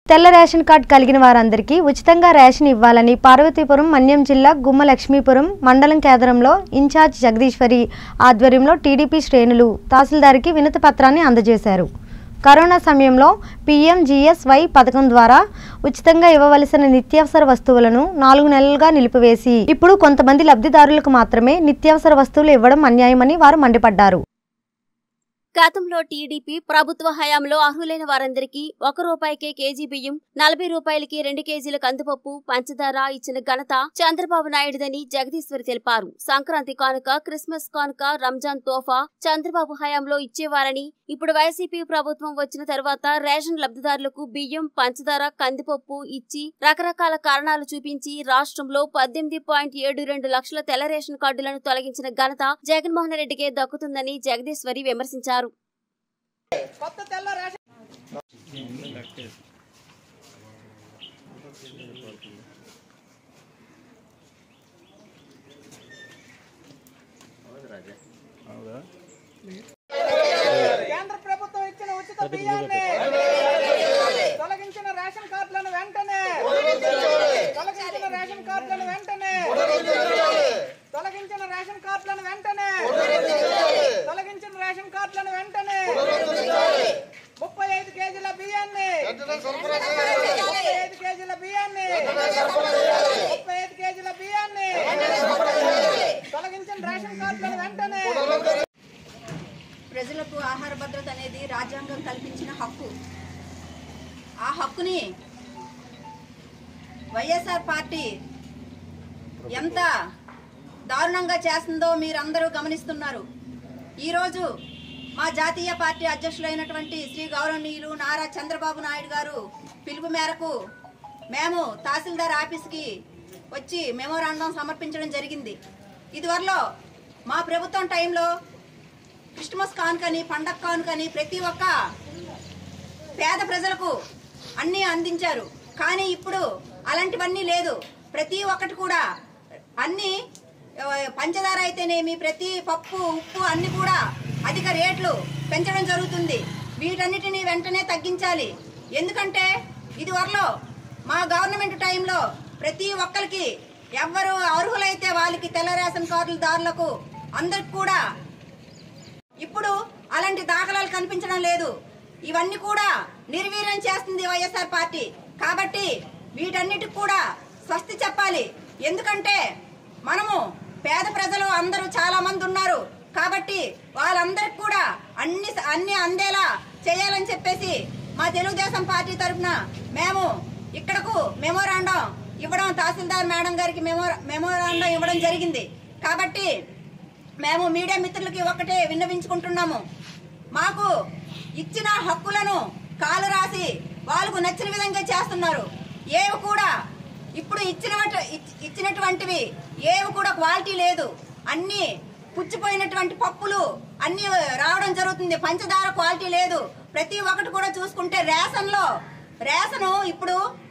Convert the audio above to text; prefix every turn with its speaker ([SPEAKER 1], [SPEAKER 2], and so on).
[SPEAKER 1] తెల్ల ration card కలిగిన వారందరికీ ఉచితంగా రేషన్ ఇవ్వాలని పార్వతీపురం మన్యం జిల్లా గుమ్మ లక్ష్మీపురం మండలం కేంద్రంలో ఇన్ఛార్జ్ జగదీశ్వరి ఆధ్వర్యంలో టీడీపీ శ్రేణులు తహసీల్దార్కి వినతి పత్రాన్ని అందజేశారు కరోనా సమయంలో పీఎంజీఎస్వై పథకం ద్వారా ఉచితంగా ఇవ్వవలసిన నిత్యావసర వస్తువులను నాలుగు నెలలుగా నిలిపివేసి ఇప్పుడు కొంతమంది లబ్ధిదారులకు మాత్రమే నిత్యావసర వస్తువులు ఇవ్వడం అన్యాయమని వారు మండిపడ్డారు
[SPEAKER 2] గతంలో టీడీపీ ప్రభుత్వ హయాంలో అర్హులైన వారందరికీ ఒక రూపాయికే కేజీ బియ్యం నలభై రూపాయలకి రెండు కేజీల కందిపప్పు పంచదార ఇచ్చిన ఘనత చంద్రబాబు నాయుడుదని జగదీశ్వరి తెలిపారు సంక్రాంతి కానుక క్రిస్మస్ కానుక రంజాన్ తోఫా చంద్రబాబు హయాంలో ఇచ్చేవారని ఇప్పుడు వైసీపీ ప్రభుత్వం వచ్చిన తర్వాత రేషన్ లబ్ధిదారులకు బియ్యం పంచదార కందిపప్పు ఇచ్చి రకరకాల కారణాలు చూపించి రాష్ట్రంలో పద్దెనిమిది పాయింట్ ఏడు రెండు లక్షల తెల్ల రేషన్ కార్డులను తొలగించిన ఘనత జగన్మోహన్ రెడ్డికే దక్కుతుందని జగదీశ్వరి విమర్శించారు
[SPEAKER 3] కొత్త తెల్ల రేషన్ కేంద్ర ప్రభుత్వం ఇచ్చిన ఉచిత బియ్యాన్ని తొలగించిన రేషన్ కార్డులను వెంటనే తొలగించిన రేషన్ కార్డులను వెంటనే తొలగించిన రేషన్ కార్డులను వెంటనే తొలగించిన రేషన్ కార్డులను వెంటనే ముప్పై ఐదు కేజీల బియ్యాన్ని ముప్పై ఐదు కేజీల బియ్యాన్ని ముప్పై ఐదు కేజీల బియ్యాన్ని తొలగించిన రేషన్ కార్డులను వెంటనే
[SPEAKER 4] ప్రజలకు ఆహార భద్రత అనేది రాజ్యాంగం కల్పించిన హక్కు ఆ హక్కుని వైఎస్ఆర్ పార్టీ ఎంత దారుణంగా చేస్తుందో మీరందరూ గమనిస్తున్నారు ఈరోజు మా జాతీయ పార్టీ అధ్యక్షులైనటువంటి శ్రీ గౌరవనీయులు నారా చంద్రబాబు నాయుడు గారు పిలుపు మేరకు మేము తహసీల్దార్ ఆఫీస్కి వచ్చి మెమోరాండం సమర్పించడం జరిగింది ఇదివరలో మా ప్రభుత్వం టైంలో క్రిస్మస్ కానుకని పండగ కానుకని ప్రతి ఒక్క పేద ప్రజలకు అన్నీ అందించారు కానీ ఇప్పుడు అలాంటివన్నీ లేదు ప్రతి ఒక్కటి కూడా అన్ని ఆ, పంచదార అయితేనేమి ప్రతి పప్పు ఉప్పు అన్ని కూడా అధిక రేట్లు పెంచడం జరుగుతుంది వీటన్నిటిని వెంటనే తగ్గించాలి ఎందుకంటే ఇది వరలో మా గవర్నమెంట్ టైంలో ప్రతి ఒక్కరికి ఎవ్వరు అర్హులైతే వాళ్ళకి తెల్ల రేషన్ కార్డుల దారులకు అందరికి కూడా ఇప్పుడు అలాంటి దాఖలాలు కనిపించడం లేదు ఇవన్నీ కూడా నిర్వీర్యం చేస్తుంది వైఎస్ఆర్ పార్టీ కాబట్టి వీటన్నిటికి కూడా స్వస్తి చెప్పాలి ఎందుకంటే మనము పేద ప్రజలు అందరూ చాలా మంది ఉన్నారు కాబట్టి వాళ్ళందరికి కూడా అన్ని అన్ని అందేలా చేయాలని చెప్పేసి మా తెలుగుదేశం పార్టీ తరఫున మేము ఇక్కడకు మెమోరాండం ఇవ్వడం తహసీల్దార్ మేడం గారికి మెమో మెమోరాండం ఇవ్వడం జరిగింది కాబట్టి మేము మీడియా మిత్రులకి ఒకటే విన్నవించుకుంటున్నాము మాకు ఇచ్చిన హక్కులను కాలు రాసి వాళ్ళకు నచ్చిన విధంగా చేస్తున్నారు ఏవి కూడా ఇప్పుడు ఇచ్చిన ఇచ్చినటువంటివి ఏవి కూడా క్వాలిటీ లేదు అన్ని పుచ్చిపోయినటువంటి పప్పులు అన్ని రావడం జరుగుతుంది పంచదార క్వాలిటీ లేదు ప్రతి ఒక్కటి కూడా చూసుకుంటే రేషన్ లో రేషను ఇప్పుడు